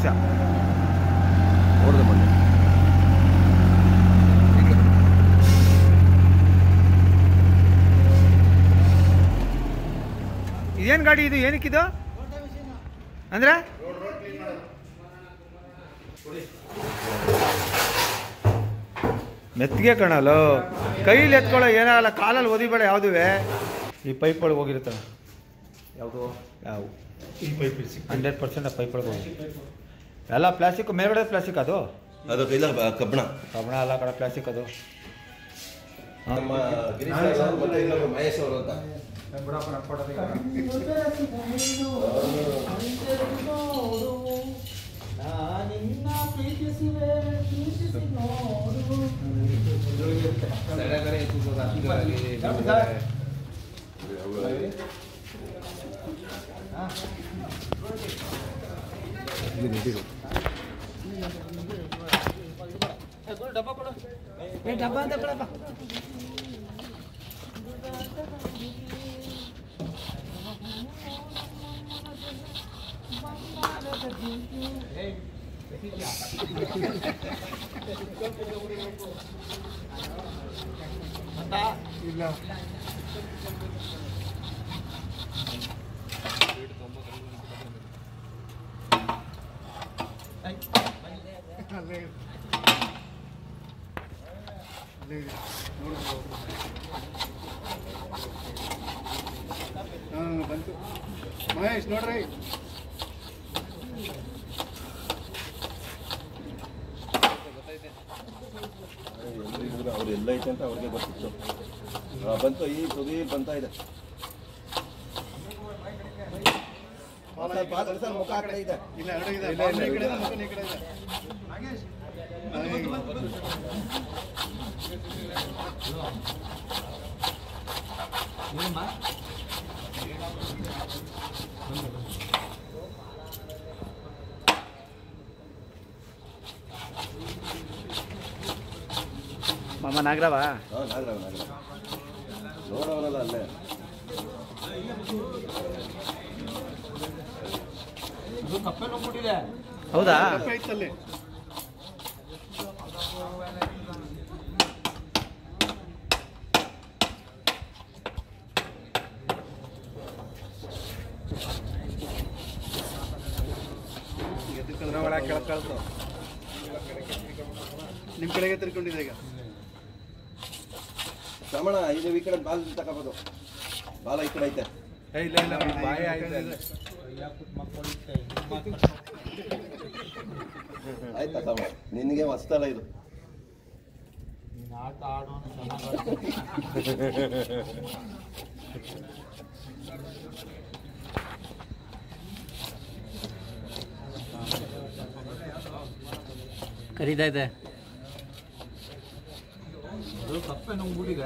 ಲಕ್ಷ ನೋಡಿದೆ ಮೊನ್ನೆ ಇದೇನು ಗಾಡಿ ಇದು ಏನಕ್ಕಿದು ಅಂದ್ರೆ ಮೆತ್ತಿಗೆ ಕಣಲು ಕೈಲಿ ಎತ್ಕೊಳ್ಳೋ ಏನಾಗಲ್ಲ ಕಾಲಲ್ಲಿ ಒದಿಬೇಡ ಯಾವುದುವೆ ಈ ಪೈಪ್ಗಳು ಹೋಗಿರ್ತವೆ ಯಾವುದು ಯಾವ ಈ ಪೈಪ್ ಹಂಡ್ರೆಡ್ ಪರ್ಸೆಂಟ್ ಆ ಪೈಪ್ಗಳಿಗೆ ಹೋಗಿ ಎಲ್ಲ ಪ್ಲಾಸ್ಟಿಕ್ ಮೇಲ್ಗಡೆ ಪ್ಲಾಸ್ಟಿಕ್ ಅದು ಅದು ಇಲ್ಲ ಕಬ್ಬಣ ಕಬ್ಬಣ ಎಲ್ಲ ಕಡೆ ಪ್ಲಾಸ್ಟಿಕ್ ಅದು ನಮ್ಮ ಗಿರೀಶ್ ಅವ್ರು ಮತ್ತೆ ಇನ್ನೊಬ್ರು ಮಹೇಶ್ ಅವರು ಅಂತ ಬಂತು ಮಹೇಶ್ ನೋಡ್ರಿ ಅವ್ರು ಎಲ್ಲ ಐತೆ ಅಂತ ಅವ್ರಿಗೆ ಗೊತ್ತಿತ್ತು ಆ, ಬಂತು ಈ ತುದಿ ಬಂತ ಇದೆ ಸ್ವಲ್ಪ ಆದ್ರೆ ಸರ್ ಮುಖ ಆ ಕಡೆ ಇದೆ ಇಲ್ಲ ಎರಡು ಇದೆ ಬಾಂಬೆ ಈ ಕಡೆ ಇದೆ, ಮಗನ ಈ ಕಡೆ ಇದೆ ಮಾಮ ನಾಗರವ ಹಾಂ ನಾಗರಾವ್ ನಾಗರಾವ್ ನೋಡೋರಲ್ಲ ಅಲ್ಲೇ ಹೌದಾ ಕಪ್ಪೆ ಐತಲ್ಲಿ ನಿಮ್ಮ ಕಡೆಗೆ ತಿರ್ಕೊಂಡಿದೆ ಈಗ ಶ್ರಮಣ ಇದು ಈ ಕಡೆ ಬಾಲ್ ತಗೋಬೋದು ಬಾಲ ಈ ಕಡೆ ಐತೆ ಇಲ್ಲ ಇಲ್ಲ ಬಾಯಿ ಆಯ್ತು ಆಯ್ತಾ ತಮ್ಮ ನಿನಗೆ ಹೊಸ್ತಲ್ಲ ಇದು ಕರೀತಾ ಇದೆ ಕಪ್ಪೆ ನುಂಗ್ಬಿಟ್ಟಿದೆ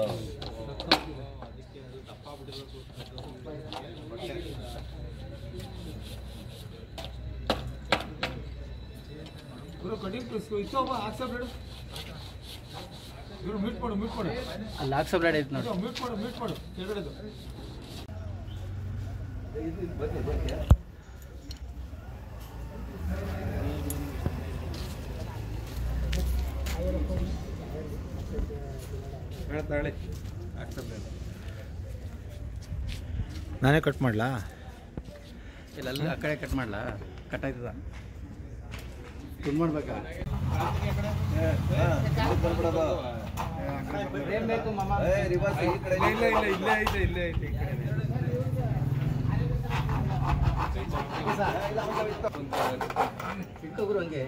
ಗುರು ಕಟಿಂಗ್ ಪೀಸ್ ಇತ್ತು ಆಕ್ಸೆಪ್ಟ್ ಬಿಡು ಗುರು ಮೀಟ್ ಮಾಡು ಮೀಟ್ ಮಾಡು ಅಲ್ಲಿ ಹಾಕ್ಸೋ ಬ್ಲೇಡ್ ಐತೆ ನೋಡಿ ಮೀಟ್ ಮಾಡು ಮೀಟ್ ಮಾಡು ಕೆಳಗಡೆದು ತಾಳಿ ಆಕ್ಸೆಪ್ಟ್ ನಾನೇ ಕಟ್ ಮಾಡ್ಲಾ ಇಲ್ಲ ಅಲ್ಲಿ ಆ ಕಡೆ ಕಟ್ ಮಾಡ್ಲಾ ಕಟ್ ಆಯ್ತದ ತುಂಡು ಮಾಡ್ಬೇಕಾ ಬರ್ಬಿಡೋದು ಏ, reverse ಈ ಕಡೆ ಇಲ್ಲ ಇಲ್ಲ ಇಲ್ಲೇ ಐತೆ ಇಲ್ಲೇ ಐತೆ ಈ ಕಡೆ ಇಟ್ಟೋಗ್ರು ಹಂಗೆ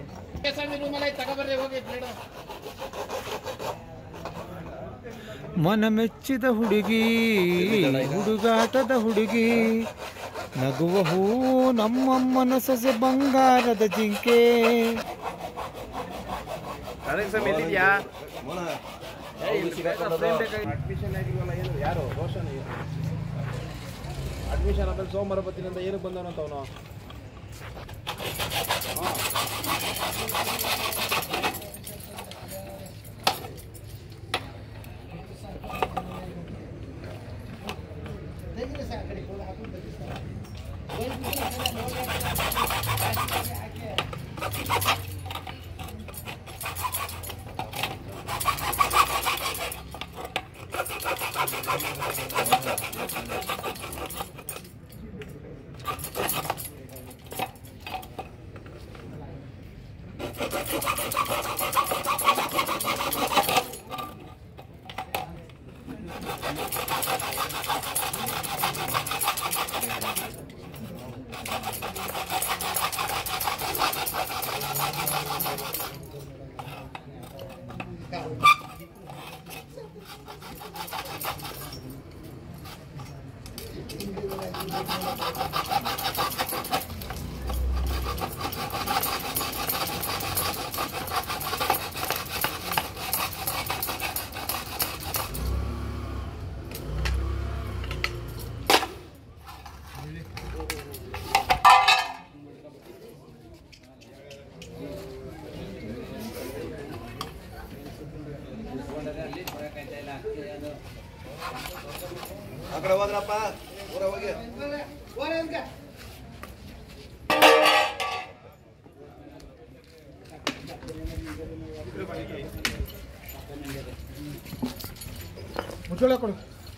ಮನ ಮೆಚ್ಚಿದ ಹುಡುಗಿ ಹುಡುಗಾಟದ ಹುಡುಗಿ ನಗುವ ಹೂ ನಮ್ಮಮ್ಮನ ಸೊಸೆ ಬಂಗಾರದ ಜಿಂಕೆ ಮೋನ ಅಡ್ಮಿಷನ್ ಆಗಿಲ್ವಲ್ಲ ಏನು ಯಾರು ರೋಷನ್ ಅಡ್ಮಿಷನ್ ಆದ್ಮೇಲೆ ಸೋಮವಾರ ಬರ್ತೀನಿ ಅಂತ ಏನಕ್ಕೆ ಬಂದವನಂತ ಅವನು ಆ ಕಡೆ ಹೋದ್ರಪ್ಪ ಊರ ಹೋಗಿ ಮುಚ್ಚಳ ಕೊಡು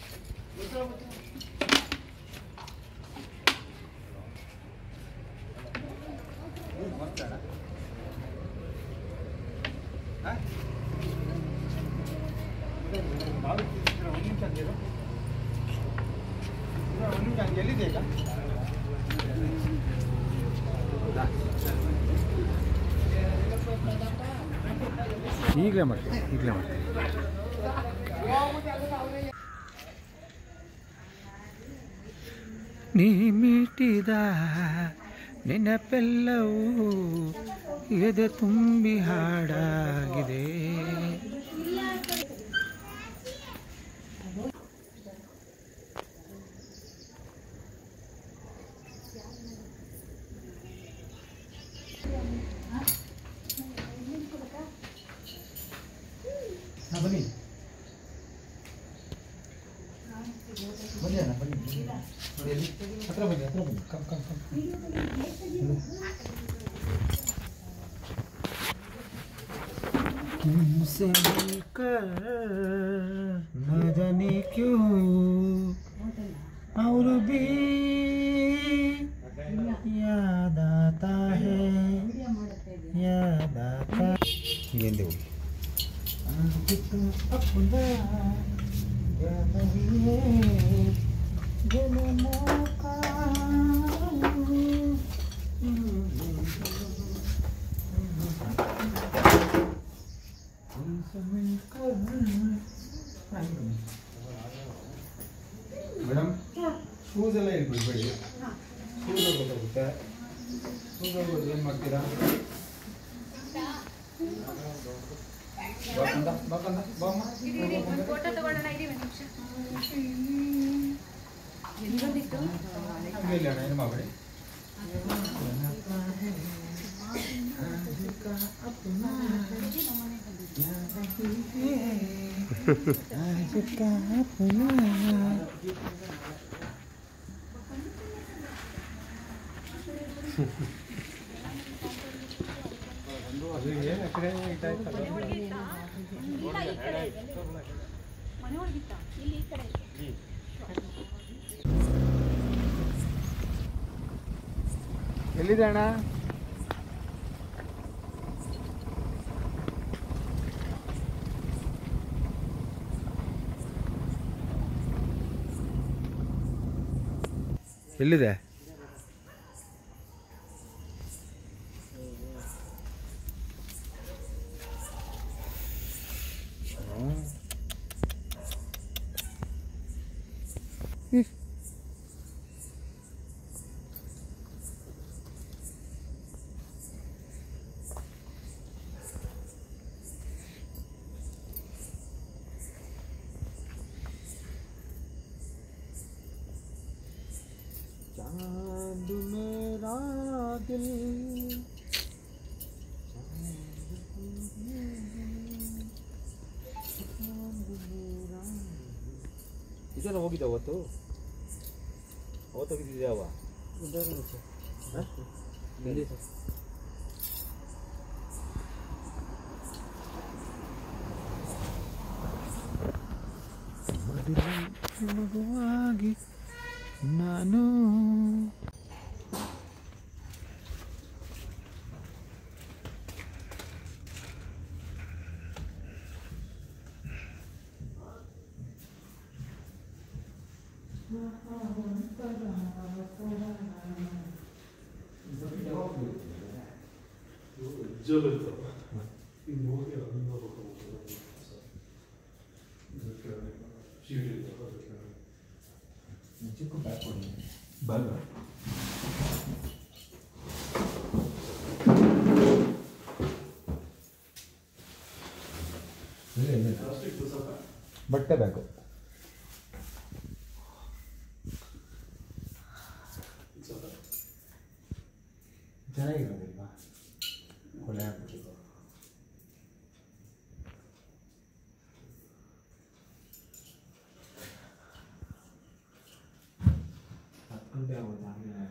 ಎಲ್ಲಿದೆ ಈಗ ಈಗಲೇ ಮಾಡಿ ಈಗಲೇ ಮಾಡಿ ನೀ ಮೀಟಿದ ನೆನಪೆಲ್ಲವೂ ಎದೆ ತುಂಬಿ ಹಾಡಾಗಿದೆ ಬನ್ನಿ ಬನ್ನಿ ಅಣ್ಣ ಬನ್ನಿ ನೋಡಿ ಎಲ್ಲಿ ಹತ್ರ ಬನ್ನಿ ಹತ್ರ ಬನ್ನಿ ಕಮ್ ಕಮ್ ಕಮ್ तुमसे मिलकर न जाने क्यों और भी याद आता है याद आता गेंदे होगी आज तो अपना क्या नहीं है जन्मों का ಮೇಡಮ್ ಶೂಸ್ ಎಲ್ಲ ಇಲ್ಲಿ ಬಿಡಬೇಡಿ ಶೂಸ್ ಗೊತ್ತಾಗುತ್ತೆ ಶೂಸ್ ಏನು ಮಾಡ್ತೀರಾ ಬಾಕಂದ ಬಾಕಂದ ಬಾಮ್ಮ ಫೋಟೋ ತಗೊಳ್ಳೋಣ ಇರಿ ಒಂದು ನಿಮಿಷ ಎಲ್ಲಿಗೊಂದಿತ್ತು ಇಲ್ಲ ಅಣ್ಣ ಏನು ಮಾಡಬೇಡಿ ಇಲ್ಲ ಈ ಕಡೆ ಇದೆ ಮನೆ ಒಳಗಿತ್ತ ಇಲ್ಲಿ ಈ ಕಡೆ ಇದೆ. ಎಲ್ಲಿದೆ ಅಣ್ಣ ಎಲ್ಲಿದೆ चांद मेरा दिल ಇದೆಲ್ಲ ಹೋಗಿದ್ದ ಅವತ್ತು ಅವತ್ತು ಹೋಗಿದ್ದೆ ಅವ ಮಗುವಾಗಿ ನಾನು ಬಟ್ಟೆ ಬೇಕು ಚೆನ್ನಾಗಿರೋದಿಲ್ವಾ ಕೊಲೆ ಆಗ್ಬಿಟ್ಟಿದೆ ಹತ್ತು ಗಂಟೆ ಆಗೋದು ಆಮೇಲೆ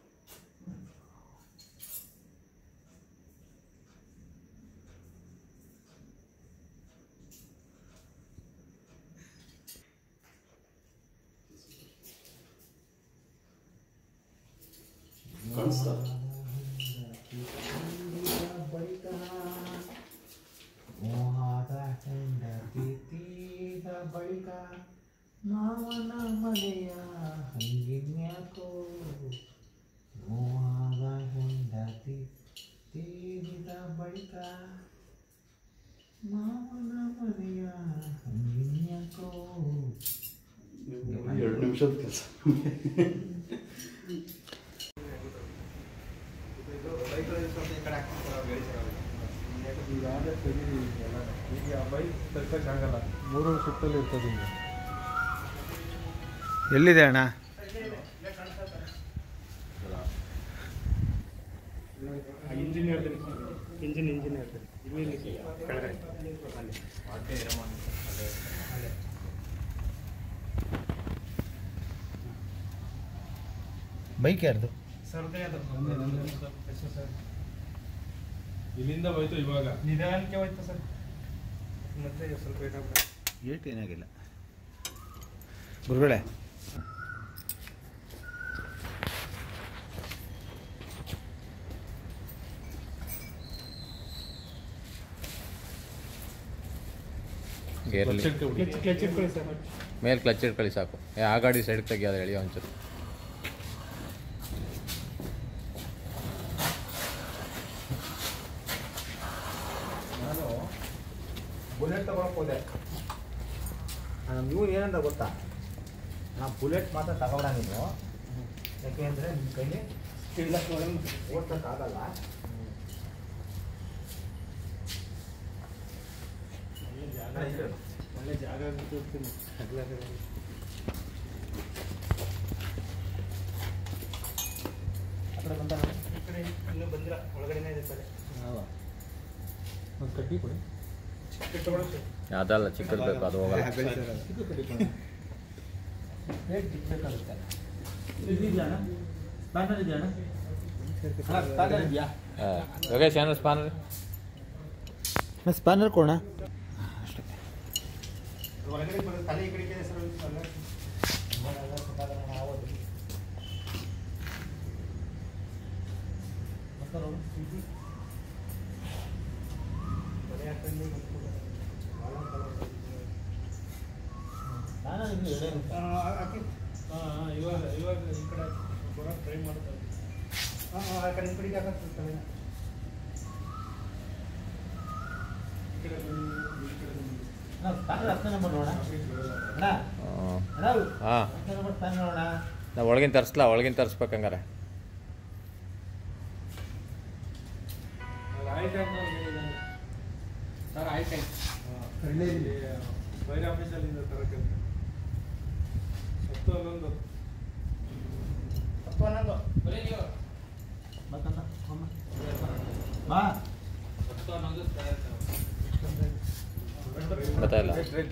ಮೋಹದ ಹೆಂಡತಿ ತೀರ ಬಳಿಕ ಮಾವನ ಮನೆಯ ಹಂಗಿನ್ಯಾಕೋ ಮೋಹದ ಹೆಂಡತಿ ತೀರಿದ ಬಳಿಕ ಮಾವನ ಮನೆಯ ಹಂಗಿನ್ಯಾಕೋ ಎರಡು ನಿಮಿಷದ ಕೆಲಸ ಈಗ ಬೈಕ್ ತರ್ಸಕ್ಕಾಗಲ್ಲ ಮೂರು ಶಿಫ್ಟಲ್ಲಿ ಇರ್ತದೆ ಈಗ ಎಲ್ಲಿದೆ ಅಣ್ಣ ಇಂಜಿನ್ ಹೇಳ್ತೀನಿ ಇಂಜಿನ್ ಇಂಜಿನ್ ಹೇಳ್ತೀನಿ ಇಲ್ಲಿ ಕೆಳಗಡೆ ಬೈಕ್ ಯಾರ್ದು ಇಲ್ಲಿಂದ ಹೋಯ್ತು ಇವಾಗ ನಿಧಾನಕ್ಕೆ ಹೋಯ್ತು ಸರ್ ಮತ್ತೆ ಸ್ವಲ್ಪ ಏನಾಗ್ತದೆ ಏಟ್ ಏನಾಗಿಲ್ಲ ಗುರುಗಳೇ ಗೇರಲ್ಲಿ ಕ್ಲಚ್ ಕ್ಲಚ್ ಇಟ್ಕೊಳ್ಳಿ ಸರ್ ಮೇಲೆ ಕ್ಲಚ್ ಇಟ್ಕೊಳ್ಳಿ ಸಾಕು ಏ ಆ ಗಾಡಿ ಸೈಡ್ಗೆ ತೆಗಿ ಅದು ಎಳೆಯೋ ಒಂಚೂರು ನಾನು ಬುಲೆಟ್ ತಗೊಳಕ್ ಹೋದೆ ನೀವು ಏನಂತ ಗೊತ್ತಾ ನಾ ಬುಲೆಟ್ ಮಾತ್ರ ತಗೊಳ ನೀನು ಯಾಕೆ ಅಂದರೆ ನಿಮ್ಮ ಕೈಲಿ ಓಡ್ಸೋಕ್ಕಾಗಲ್ಲ ಒಳ್ಳೆ ಜಾಗ ಕೂರ್ತೀನಿ ಆ ಕಡೆ ಬಂದ ಈ ಕಡೆ ಇನ್ನೂ ಬಂದಿಲ್ಲ ಒಳಗಡೆನೇ ಇದೆ ಸರ್ ಒಂದು ಕಡ್ಡಿ ಕೊಡಿ ತಗೊಳ್ಳಿ ಸರ್ ಅದಲ್ಲ ಚಿಕ್ಕದು ಬೇಕು ಅದು ಹೋಗಲ್ಲ ಪ್ಲೇಟ್ ಬೇಕಾಗುತ್ತೆ ಇದೆಯಾ ಅಣ್ಣ ಸ್ಪ್ಯಾನರ್ ಇದೆಯಾ ಅಣ್ಣ ಸ್ಪ್ಯಾನರ್ ಇದೆಯಾ ಹಾಂ ಯೋಗೇಶ್ ಏನಾರು ಸ್ಪಾನರ್ ಸ್ಪ್ಯಾನರ್ ಕೊಡೋಣ ಒಳಗಡೆ ಬರೋದು ತಲೆ ಈ ಕಡೆಗೆ ಇದೆ ಸರ್ ಒಂದು ಸಲ. ತಲೆ ಹಾಕೊಂಡು ಕೂತ್ಕೊಳ್ಳೋದು. ಆ, ಹಾಕಿ. ಆ, ಆ, ಇವಾಗ ಇವಾಗ ಈ ಕಡೆ ಬರೋಕ್ಕೆ ಟ್ರೈ ಮಾಡ್ತಾ ಇದ್ದೀನಿ. ಆ, ಆ, ಆ ಕಡೆ ಈ ಕಡೆಗೆ ಹಾಕಕ್ಕೆ ತಲೆನ. ಈ ಕಡೆ ಬಂದು, ಈ ಕಡೆ ಬಂದು. ಸ್ಪ್ಯಾನರ್ ಹತ್ತನೇ ನಂಬರ್ ನೋಡೋಣ ಅಣ್ಣ ಅಣ್ಣ ಹಾಂ ಹತ್ತನೇ ನಂಬರ್ ಸ್ಪ್ಯಾನರ್ ನೋಡೋಣ ನಾವು ಒಳಗಿನ ತರಿಸ್ಲಾ ಒಳಗಿನ ತರಿಸ್ಬೇಕಂಗಾರೆ ಅದು ಆಯ್ತು ಅಂತ ಅವ್ರು ಹೇಳಿದ್ದಾರೆ. ಸರ್ ಆಯ್ತು ಇಲ್ಲಿ ಬೈರ ಆಫೀಸಲ್ಲಿಂದ ತರಕ್ಕೆ ಹತ್ತು ಹನ್ನೊಂದು ಹತ್ತು ಹನ್ನೊಂದು ಮತ್ತಣ್ಣ ಅಮ್ಮ ಬಾ ಹತ್ತು ಹನ್ನೊಂದು ಗೊತ್ತಾಯಿಲ್ಲ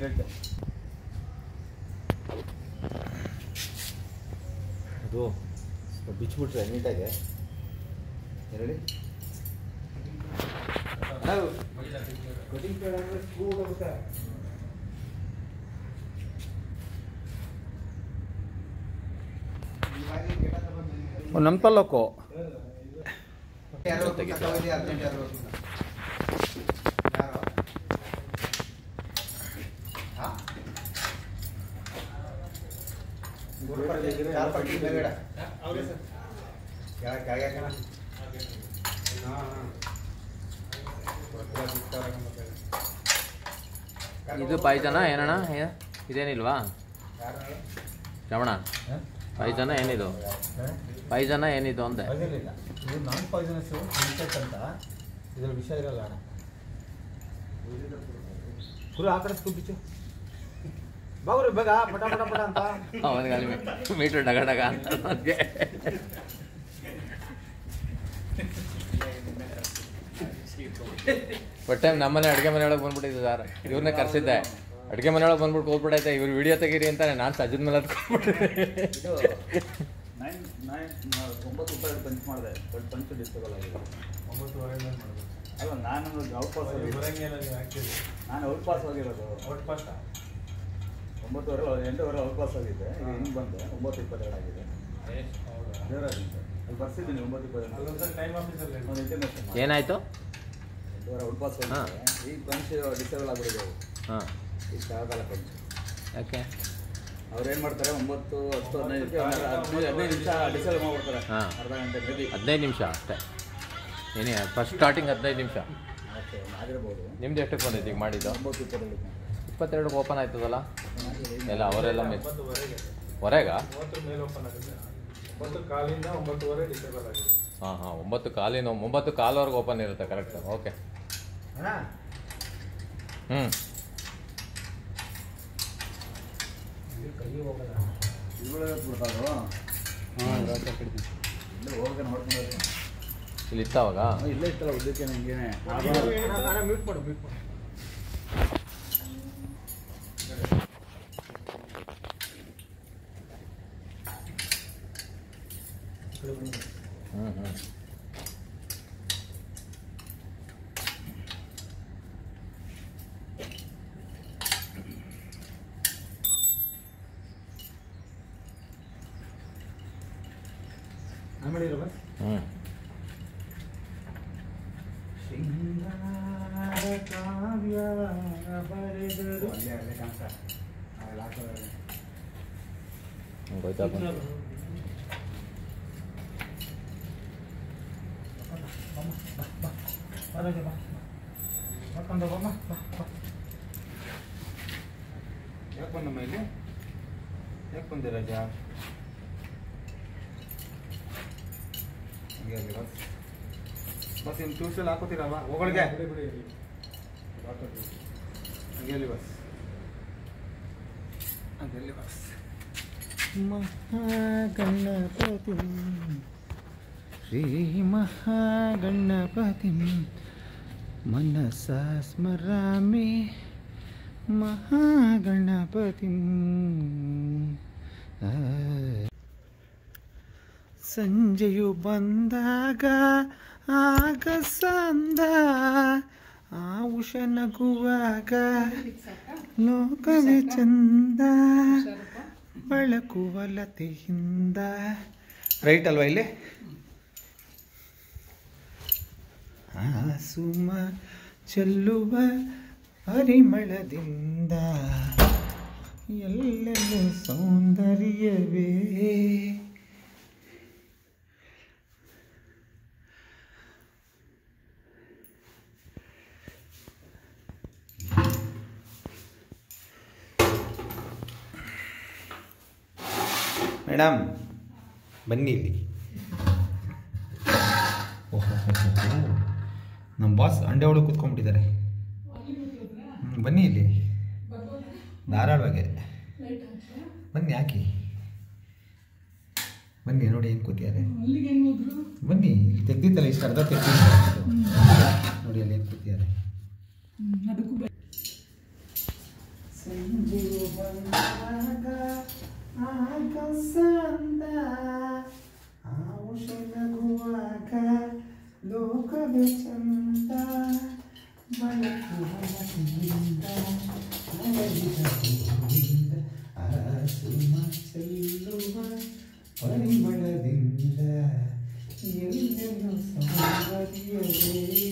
ಅದು ಬಿಚ್ಚಿಬಿಟ್ರೆ ನೀಟಾಗಿ ಹೇಳಿ ಕಟಿಂಗ್ ಸ್ಕ್ರೂ ಹೋಗುತ್ತೆ ನಮ್ಮ ತಾಲೂಕು ಇದು ಪಾಯ್ಸನ ಏನಣ್ಣ ಏ- ಇದೇನಿಲ್ವಾ ರಮಣ ಪಾಯ್ಸನ ಏನಿದು ಪಾಯ್ಸನ ಏನಿದು ಅಂದೆ ಅದಿರಲಿಲ್ಲ ಇದು ನಾನ್ ಪಾಯ್ಸನಸ್ ಇನ್ಸೆಕ್ಟ್ ಅಂತ ಇದ್ರಲ್ಲಿ ವಿಷ ಇರಲ್ಲ ಅಣ್ಣ ಕುರು ಆ ಕಡೆ ಸ್ಕೂಲ್ ಬಿಚ್ಚು ಬಾವ್ರಿ ಬೇಗ ಪಟ ಪಟ ಪಟ ಅಂತ ಅವನಿಗೆ ಅಲ್ಲಿ ಮೀಟ್ರ್ ಡಗ ಡಗ ಅಂತ ಅವ್ನಿಗೆ. ಒಟ್ಟು ಟೈಮ್ ನಮ್ಮನೆ ಅಡುಗೆ ಮನೆಯೊಳಗೆ ಬಂದ್ಬಿಟ್ಟಿದ್ದೆ ಸರ್ ಇವ್ರನ್ನೇ ಕರ್ಸಿದ್ದೆ ಅಡುಗೆ ಮನೆಯೊಳಗೆ ಬಂದ್ಬಿಟ್ಟು ಹೋಗ್ಬಿಟ್ಟೈತೆ ಇವ್ರು ವಿಡಿಯೋ ತೆಗೀರಿ ಅಂತಾನೆ ನಾನು ಸಜ್ಜದ ಮೇಲೆ ಹತ್ಕೊಂಡ್ಬಿಟ್ಟೆ ನೈನ್ ನೈನ್ ಒಂಬತ್ತು ರೂಪಾಯಿ ಪಂಚ್ ಮಾಡಿದೆ ಬಟ್ ಪಂಚ್ ಡಿಸ್ಟೇಬಲ್ ಆಗಿದೆ ಒಂಬತ್ತುವರೆ ಮೇಲೆ ಮಾಡ್ಬೇಕು ಅಲ್ಲ ನಾನು ಔಟ್ ಪಾಸ್ ಅಲ್ಲಿ ಬರಂಗಿಲ್ಲ ನೀವು ಆ್ಯಕ್ಚುಲಿ ನಾನು ಔಟ್ ಪಾಸ್ ಹೋಗಿರೋದು ಔಟ್ ಫಾಸ್ಟ್ ಒಂಬತ್ತುವರೆ ಎಂಟುವರೆ ಔಟ್ ಪಾಸ್ ಆಗಿದೆ ಈಗ ಹಿಂಗೆ ಬಂದೆ ಒಂಬತ್ತು ಇಪ್ಪತ್ತೆರಡು ಆಗಿದೆ ಹೌದಾ ದೇವರಾಜ್ ಸರ್ ಅಲ್ಲಿ ಬರ್ಸಿದ್ದೀನಿ ಒಂಬತ್ತು ಇಪ್ಪತ್ತೆರಡು ಅಲ್ಲೊಂದ್ಸಲ ಟೈಮ್ ಆಫೀಸಲ್ಲಿ ಒಂದು ಇಂಟರ್ನ್ಯಾಷನಲ್ ಏನಾಯ್ತು ಎಂಟುವರೆ ಔಟ್ ಪಾಸ್ ಹೋಗಿದೆ ಈಗ ಪಂಚ್ ಡಿಸೇಬಲ್ ಆಗ್ಬಿಟ್ಟಿದೆ ಹಾಂ ಈಗ ತಗೋಲ್ಲ ಪಂಚ್ ಯಾಕೆ ಅವ್ರು ಏನು ಮಾಡ್ತಾರೆ ಒಂಬತ್ತು ಹತ್ತು ಹದಿನೈದು ಹದಿನೈದು ಹದಿನೈದು ನಿಮಿಷ ಡಿಸೇಬಲ್ ಮಾಡ್ಬಿಡ್ತಾರೆ ಹಾ. ಅರ್ಧ ಗಂಟೆ ಮೇಬಿ ಹದಿನೈದು ನಿಮಿಷ ಅಷ್ಟೇ ಏನೇ ಫಸ್ಟ್ ಸ್ಟಾರ್ಟಿಂಗ್ ಹದಿನೈದು ನಿಮಿಷ ಓಕೆ ಆಗಿರ್ಬೋದು ನಿಮ್ದು ಎಷ್ಟಕ್ಕೆ ಬಂದೈತೆ ಈಗ ಮಾಡಿದ್ದು ಒಂಬತ್ತು ಇಪ್ಪತ್ತೆರಡು ಇಪ್ಪತ್ತೆರಡಕ್ಕೆ ಓಪನ್ ಆಯ್ತದಲ್ಲ ಎಲ್ಲ ಅವರೆಲ್ಲ ಮಿಸ್ ಒಂಬತ್ತುವರೆಗೆ ಹೊರಗ ಮೂವತ್ತರ ಮೇಲೆ ಓಪನ್ ಆಗುತ್ತೆ ಒಂಬತ್ತು ಕಾಲಿಂದ ಒಂಬತ್ತುವರೆ ಡಿಸೇಬಲ್ ಆಗಿದೆ ಹಾಂ ಹಾಂ ಒಂಬತ್ತು ಕಾಲಿನ ಒಂಬತ್ತು ಕಾಲವರೆಗೆ ಓಪನ್ ಇರುತ್ತೆ ಕರೆಕ್ಟ್ ಓಕೆ ಅಣ್ಣ ಹ್ಞೂ ಕೈ ಹೋಗಲ್ಲ ಇದ್ರೊಳಗೆ ಬಿಡ್ತಾರೋ ಇಲ್ಲೇ ಹೋಗಿ ನೋಡ್ಕೊಂಡು ಹೋಗ್ತೀನಿ. ಇಲ್ಲಿ ಇತ್ತಾವಾಗ ಹ್ಮ್, ಇಲ್ಲೇ ಇತ್ತಲ್ಲ ಉದ್ದಕ್ಕೆ ನಂಗೇನೆ ಮ್ಯೂಟ್ ಮಾಡು ಮ್ಯೂಟ್ ಮಾಡು ಹ್ಞೂ ಹ್ಞೂ ಆಮೇಲೆ ಇರುವ ಹ್ಞೂ ಶೃಂಗಾರ ಕಾವ್ಯ ಬರೆದರು ಅಲ್ಲೇ ಅಲ್ಲೇ ಕಾಣ್ತಾ ಅವೆಲ್ಲ ಹಾಕೋದು ಗೊತ್ತಾಯ್ತು ಬರೋದು ಬಾ ಮಾಡ್ಕೊಂಡು ಬಮ್ಮ ಬಾ ಬಾ ಯಾಕೆ ಬಂದಮ್ಮ ಇಲ್ಲಿ ಯಾಕೆ ಬಂದೆ ರಜಾ ಹಂಗೆ ಅಲ್ಲಿ ಬಸ್ ಬಸ್ ಇನ್ನು ಟ್ಯೂಷನ್ ಹಾಕೋತೀರಲ್ವಾ ಹೋಗಳಿಗೆ ಬಿಡಿ ಬಿಡಿ ಹಂಗೆ ಅಲ್ಲಿ ಬಸ್ ಹಂಗೆ ಅಲ್ಲಿ ಬಸ್ ಮಹಾಗಣಪತಿ ಶ್ರೀ ಮಹಾಗಣಪತಿ ಮನಸ ಸ್ಮರಾಮಿ ಮಹಾಗಣಪತಿ ಸಂಜೆಯು ಬಂದಾಗ ಆಗ ಸಂದ ಆ ಉಷ ನಗುವಾಗ ಲೋಕವೇ ಚಂದ ಬಳಕುವ ಲತೆಯಿಂದ ರೈಟ್ ಅಲ್ವಾ ಇಲ್ಲಿ ಆ ಸುಮ ಚೆಲ್ಲುವ ಪರಿಮಳದಿಂದ ಎಲ್ಲೆಲ್ಲೂ ಸೌಂದರ್ಯವೇ ಮೇಡಮ್ ಬನ್ನಿ ಇಲ್ಲಿ ನಮ್ಮ ಬಾಸ್ ಅಂಡೆ ಒಳಗೆ ಕೂತ್ಕೊಂಡ್ಬಿಟ್ಟಿದ್ದಾರೆ ಹ್ಮ್, ಬನ್ನಿ ಇಲ್ಲಿ ಧಾರಾಳವಾಗಿ ಬನ್ನಿ ಹಾಕಿ ಬನ್ನಿ ನೋಡಿ ಏನು ಕೂತಿದ್ದಾರೆ ಬನ್ನಿ ಇಲ್ಲಿ ತೆಗ್ದಿತ್ತಲ್ಲ ಇಷ್ಟು ಅರ್ಧ ತೆಗ್ದಿ ನೋಡಿ ಅಲ್ಲಿ ಏನು ಕೂತಿದ್ದಾರೆ ಸಂಜೆಯು ಬಂದಾಗ ಆಗ ಸಂದ ಆವುಷ ನಗುವಾಗ ಲೋಕವೇ ಚಂದ ಬಳಕುವದಿಂದ ಅರಳಿದ ಹೂವಿಂದ ಆ ಸುಮ ಚೆಲ್ಲುವ ಪರಿಮಳದಿಂದ ಸತಿಯರೇ